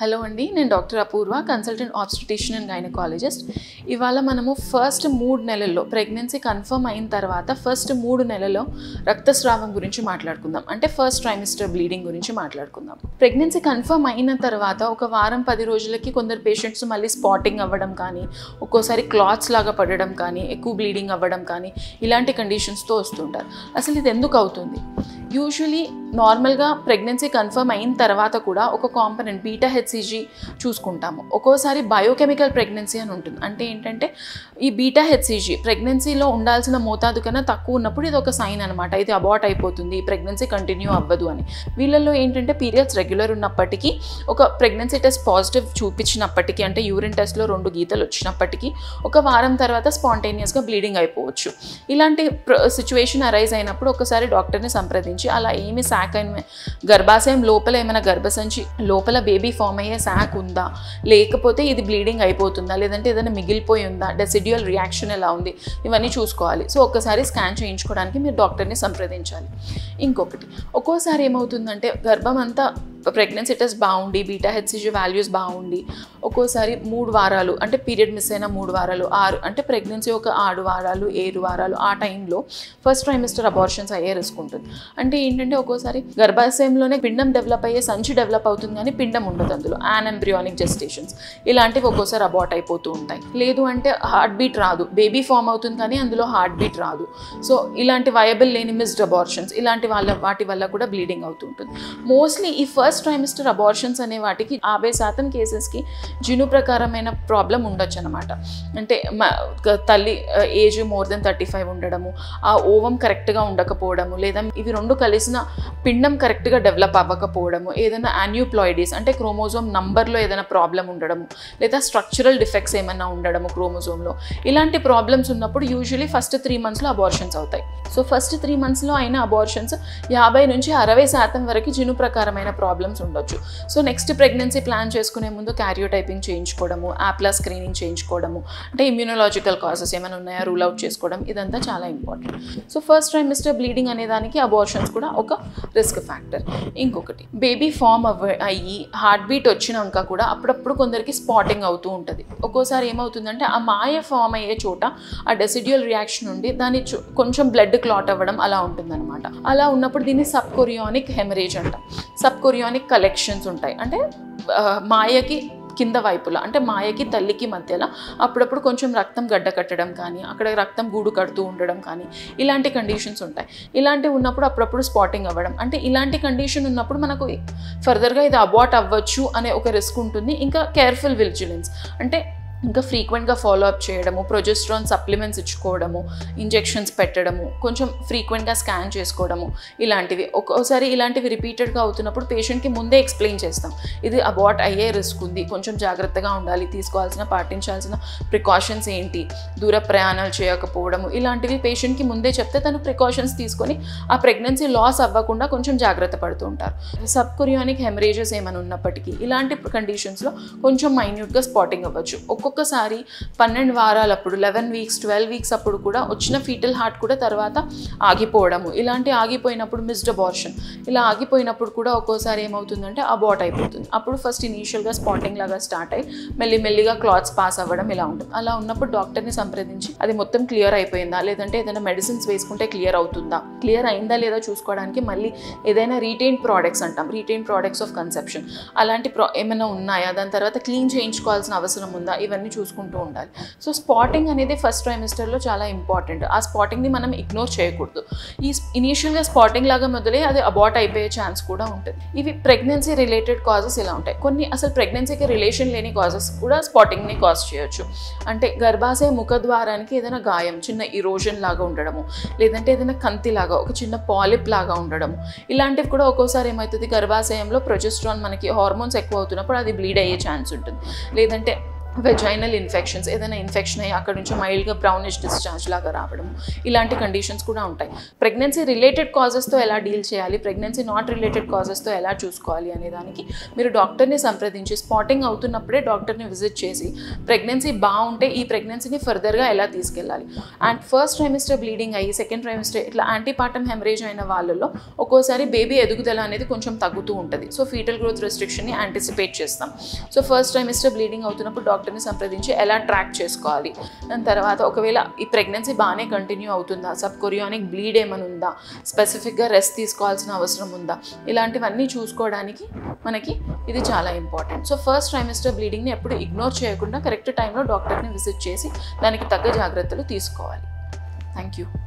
hello అండి నేను doctor Apoorva consultant obstetrician and gynaecologist ఇవాళ మనము ఫస్ట్ మూడు నెలల్లో ప్రెగ్నెన్సీ కన్ఫర్మ్ అయిన తర్వాత ఫస్ట్ మూడు నెలల్లో రక్తస్రావం గురించి మాట్లాడుకుందాం అంటే ఫస్ట్ ట్రైమిస్టర్ బ్లీడింగ్ గురించి మాట్లాడుకుందాం ప్రెగ్నెన్సీ కన్ఫర్మ్ అయిన తర్వాత ఒక వారం పది రోజులకి కొందరు పేషెంట్స్ మళ్ళీ స్పాటింగ్ అవ్వడం కానీ ఒక్కోసారి క్లాత్స్ లాగా పడడం కానీ ఎక్కువ బ్లీడింగ్ అవ్వడం కానీ ఇలాంటి కండిషన్స్తో వస్తుంటారు అసలు ఇది ఎందుకు అవుతుంది యూజువలీ నార్మల్గా ప్రెగ్నెన్సీ కన్ఫర్మ్ అయిన తర్వాత కూడా ఒక కాంపనెంట్ బీటా హెచ్సిజీ చూసుకుంటాము ఒక్కోసారి బయోకెమికల్ ప్రెగ్నెన్సీ అని ఉంటుంది అంటే ఏంటంటే ఈ బీటా హెచ్సిజీ ప్రెగ్నెన్సీలో ఉండాల్సిన మోతాదు కన్నా తక్కువ ఉన్నప్పుడు ఇది ఒక సైన్ అనమాట ఇది అబార్ట్ అయిపోతుంది ఈ ప్రెగ్నెన్సీ కంటిన్యూ అవ్వదు అని వీళ్ళల్లో ఏంటంటే పీరియడ్స్ రెగ్యులర్ ఉన్నప్పటికీ ఒక ప్రెగ్నెన్సీ టెస్ట్ పాజిటివ్ చూపించినప్పటికీ అంటే యూరిన్ టెస్ట్లో రెండు గీతలు వచ్చినప్పటికీ ఒక వారం తర్వాత స్పాంటేనియస్గా బ్లీడింగ్ అయిపోవచ్చు ఇలాంటి సిచ్యువేషన్ అరైజ్ అయినప్పుడు ఒకసారి డాక్టర్ని సంప్రదించి అలా ఏమి శాక్ అయిన గర్భాశయం లోపల ఏమైనా గర్భసంచి లోపల బేబీ ఫామ్ అయ్యే శాక్ ఉందా లేకపోతే ఇది బ్లీడింగ్ అయిపోతుందా లేదంటే ఏదైనా మిగిలిపోయి ఉందా డెసిడ్యువల్ రియాక్షన్ ఎలా ఉంది ఇవన్నీ చూసుకోవాలి సో ఒక్కసారి స్కాన్ చేయించుకోవడానికి మీరు డాక్టర్ని సంప్రదించాలి ఇంకొకటి ఒక్కోసారి ఏమవుతుందంటే గర్భం అంతా ప్రెగ్నెన్సీ టెస్ట్ బాగుండి బీటా హెచ్సిజీ వాల్యూస్ బాగుండి ఒక్కోసారి మూడు వారాలు అంటే పీరియడ్ మిస్ అయిన మూడు వారాలు ఆరు అంటే ప్రెగ్నెన్సీ ఒక ఆరు వారాలు ఏడు వారాలు ఆ టైంలో ఫస్ట్ ట్రైమిస్టర్ అబార్షన్స్ అయ్యే రిస్క్ ఉంటుంది అంటే ఏంటంటే ఒక్కోసారి గర్భాశయంలోనే పిండం డెవలప్ అయ్యే సంచి డెవలప్ అవుతుంది కానీ పిండం ఉండదు అందులో యాన్ ఎంబ్రియానిక్ జెస్టేషన్స్ ఇలాంటివి ఒక్కోసారి అబార్ట్ అయిపోతూ ఉంటాయి లేదు అంటే హార్ట్ బీట్ రాదు బేబీ ఫామ్ అవుతుంది కానీ అందులో హార్ట్ బీట్ రాదు సో ఇలాంటి వయబుల్ లేని మిస్డ్ అబార్షన్స్ ఇలాంటి వాళ్ళ వాటి వల్ల కూడా బ్లీడింగ్ అవుతుంటుంది మోస్ట్లీ ఈ ఫస్ట్ ట్రైమిస్టర్ అబార్షన్స్ అనే వాటికి యాభై శాతం కేసెస్కి జిను ప్రకారమైన ప్రాబ్లం ఉండొచ్చు అనమాట అంటే తల్లి age more than thirty five ఉండడము ఆ ఓవం కరెక్ట్గా ఉండకపోవడము లేదా ఇవి రెండు కలిసిన పిండం కరెక్ట్గా డెవలప్ అవ్వకపోవడము ఏదైనా యాన్యూప్లాయిడీస్ అంటే క్రోమోజోమ్ నంబర్లో ఏదైనా ప్రాబ్లం ఉండడము లేదా స్ట్రక్చరల్ డిఫెక్ట్స్ ఏమైనా ఉండడము క్రోమోజోమ్లో ఇలాంటి ప్రాబ్లమ్స్ ఉన్నప్పుడు యూజువలీ ఫస్ట్ త్రీ మంత్స్లో అబార్షన్స్ అవుతాయి సో ఫస్ట్ త్రీ మంత్స్లో అయిన అబార్షన్స్ యాభై నుంచి అరవై శాతం వరకు జిను ప్రకారమైన ప్రాబ్లమ్స్ ఉండొచ్చు సో నెక్స్ట్ ప్రెగ్నెన్సీ ప్లాన్ చేసుకునే ముందు క్యారియోటైపింగ్ చేయించుకోవడము యాప్లా స్క్రీనింగ్ చేయించుకోవడము అంటే ఇమ్యూనలాజికల్ కాసెస్ ఏమైనా ఉన్నాయా రూల్ అవుట్ చేసుకోవడం ఇదంతా చాలా important so first trimester bleeding అనే దానికి అబార్షన్స్ కూడా ఒక రిస్క్ ఫ్యాక్టర్ ఇంకొకటి బేబీ ఫామ్ అవ్వ అయ్యి హార్ట్ బీట్ వచ్చినాక కూడా అప్పుడప్పుడు కొందరికి స్పాటింగ్ అవుతూ ఉంటుంది ఒక్కోసారి ఏమవుతుందంటే ఆ మాయ ఫామ్ అయ్యే చోట ఆ డెసిడ్యువల్ రియాక్షన్ ఉండి దాని కొంచెం బ్లడ్ క్లాట్ అవ్వడం అలా ఉంటుందన్నమాట అలా ఉన్నప్పుడు దీన్ని సబ్ కొరియానిక్ హెమరేజ్ అంటాం సబ్ కొరియానిక్ కలెక్షన్స్ ఉంటాయి అంటే మాయకి కింద వైపులా అంటే మాయకి తల్లికి మధ్యలో అప్పుడప్పుడు కొంచెం రక్తం గడ్డ కట్టడం కానీ అక్కడ రక్తం గూడు కడుతూ ఉండడం కానీ ఇలాంటి కండిషన్స్ ఉంటాయి ఇలాంటివి ఉన్నప్పుడు అప్పుడప్పుడు స్పాటింగ్ అవ్వడం అంటే ఇలాంటి కండిషన్ ఉన్నప్పుడు మనకు ఫర్దర్గా ఇది అబార్ట్ అవ్వచ్చు అనే ఒక రిస్క్ ఉంటుంది ఇంకా కేర్ఫుల్ విజిలెన్స్ అంటే ఇంకా ఫ్రీక్వెంట్గా ఫాలో అప్ చేయడము ప్రొజెస్ట్రాన్ సప్లిమెంట్స్ ఇచ్చుకోవడము ఇంజెక్షన్స్ పెట్టడము కొంచెం ఫ్రీక్వెంట్గా స్కాన్ చేసుకోవడము ఇలాంటివి ఒక్కోసారి ఇలాంటివి రిపీటెడ్గా అవుతున్నప్పుడు పేషెంట్కి ముందే ఎక్స్ప్లెయిన్ చేస్తాం ఇది అబార్ట్ అయ్యే రిస్క్ ఉంది కొంచెం జాగ్రత్తగా ఉండాలి తీసుకోవాల్సిన పాటించాల్సిన ప్రికాషన్స్ ఏంటి దూర ప్రయాణాలు చేయకపోవడము ఇలాంటివి పేషెంట్కి ముందే చెప్తే తను ప్రికాషన్స్ తీసుకొని ఆ ప్రెగ్నెన్సీ లాస్ అవ్వకుండా కొంచెం జాగ్రత్త పడుతూ ఉంటారు సబ్ కొరియానిక్ హెమరేజెస్ ఏమైనా ఉన్నప్పటికీ ఇలాంటి కండిషన్స్లో కొంచెం మైన్యూట్గా స్పాటింగ్ అవ్వచ్చు ఒక్కొక్క ఒక్కొక్కసారి పన్నెండు వారాలప్పుడు లెవెన్ వీక్స్ ట్వెల్వ్ వీక్స్ అప్పుడు కూడా వచ్చిన ఫీటల్ హార్ట్ కూడా తర్వాత ఆగిపోవడము ఇలాంటి ఆగిపోయినప్పుడు మిస్డ్ అబార్షన్ ఇలా ఆగిపోయినప్పుడు కూడా ఒక్కోసారి ఏమవుతుందంటే అబార్ట్ అయిపోతుంది అప్పుడు ఫస్ట్ ఇనీషియల్గా స్పాటింగ్ లాగా స్టార్ట్ అయ్యి మెల్లి మెల్లిగా క్లాత్స్ పాస్ అవ్వడం ఇలా ఉంటుంది అలా ఉన్నప్పుడు డాక్టర్ని సంప్రదించి అది మొత్తం క్లియర్ అయిపోయిందా లేదంటే ఏదైనా మెడిసిన్స్ వేసుకుంటే క్లియర్ అవుతుందా క్లియర్ అయిందా లేదా చూసుకోవడానికి మళ్ళీ ఏదైనా రీటైన్ ప్రోడక్ట్స్ అంటాం రీటైన్ ప్రోడక్ట్స్ ఆఫ్ కన్సెప్షన్ అలాంటి ప్రో ఏమైనా ఉన్నాయా దాని తర్వాత క్లీన్ చేయించుకోవాల్సిన అవసరం ఉందా ఇవన్నీ చూసుకుంటూ ఉండాలి సో స్పాటింగ్ అనేది ఫస్ట్ ట్రైమిస్టర్లో చాలా ఇంపార్టెంట్ ఆ స్పాటింగ్ని మనం ఇగ్నోర్ చేయకూడదు ఈ ఇనీషియల్గా స్పాటింగ్ లాగా మొదలై అది అబార్ట్ అయిపోయే ఛాన్స్ కూడా ఉంటుంది ఇవి ప్రెగ్నెన్సీ రిలేటెడ్ కాజెస్ ఇలా ఉంటాయి కొన్ని అసలు ప్రెగ్నెన్సీకి రిలేషన్ లేని కాజెస్ కూడా స్పాటింగ్ని కాజ్ చేయొచ్చు అంటే గర్భాశయ ముఖద్వారానికి ఏదైనా గాయం చిన్న ఇరోజన్ లాగా ఉండడము లేదంటే ఏదైనా కంతి లాగా ఒక చిన్న పాలిప్ లాగా ఉండడము ఇలాంటివి కూడా ఒక్కోసారి ఏమవుతుంది గర్భాశయంలో ప్రొజెస్ట్రాన్ మనకి హార్మోన్స్ ఎక్కువ అవుతున్నప్పుడు అది బ్లీడ్ అయ్యే ఛాన్స్ ఉంటుంది లేదంటే వెజైనల్ ఇన్ఫెక్షన్స్ ఏదైనా ఇన్ఫెక్షన్ అయ్యి అక్కడ నుంచి మైల్డ్గా బ్రౌనిష్ డిశ్చార్జ్ లాగా రావడం ఇలాంటి కండిషన్స్ కూడా ఉంటాయి ప్రెగ్నెన్సీ రిలేటెడ్ కాజెస్తో ఎలా డీల్ చేయాలి ప్రెగ్నెన్సీ నాట్ రిలేటెడ్ కాజెస్తో ఎలా చూసుకోవాలి అనే దానికి మీరు డాక్టర్ని సంప్రదించి స్పాటింగ్ అవుతున్నప్పుడే డాక్టర్ని విజిట్ చేసి ప్రెగ్నెన్సీ బాగుంటే ఈ ప్రెగ్నెన్సీని ఫర్దర్గా ఎలా తీసుకెళ్ళాలి అండ్ ఫస్ట్ ట్రైమిస్టర్ బ్లీడింగ్ అయ్యి సెకండ్ ట్రైమిస్టర్ ఇట్లా యాంటీపార్టమ్ హెమరేజ్ అయిన వాళ్ళలో ఒక్కోసారి బేబీ ఎదుగుదల అనేది కొంచెం తగ్గుతూ ఉంటుంది సో ఫీటల్ గ్రోత్ రెస్ట్రిక్షన్ని యాంటిసిపేట్ చేస్తాం సో ఫస్ట్ ట్రైమిస్టర్ బ్లీడింగ్ అవుతున్నప్పుడు డాక్టర్ని సంప్రదించి ఎలా ట్రాక్ చేసుకోవాలి దాని తర్వాత ఒకవేళ ఈ ప్రెగ్నెన్సీ బాగానే కంటిన్యూ అవుతుందా సబ్ కొరియానిక్ బ్లీడ్ ఏమైనా ఉందా స్పెసిఫిక్గా రెస్ట్ తీసుకోవాల్సిన అవసరం ఉందా ఇలాంటివన్నీ చూసుకోవడానికి మనకి ఇది చాలా ఇంపార్టెంట్ సో ఫస్ట్ ట్రైమిస్టర్ బ్లీడింగ్ని ఎప్పుడు ఇగ్నోర్ చేయకుండా కరెక్ట్ టైంలో డాక్టర్ని విజిట్ చేసి దానికి తగ్గ జాగ్రత్తలు తీసుకోవాలి థ్యాంక్ యూ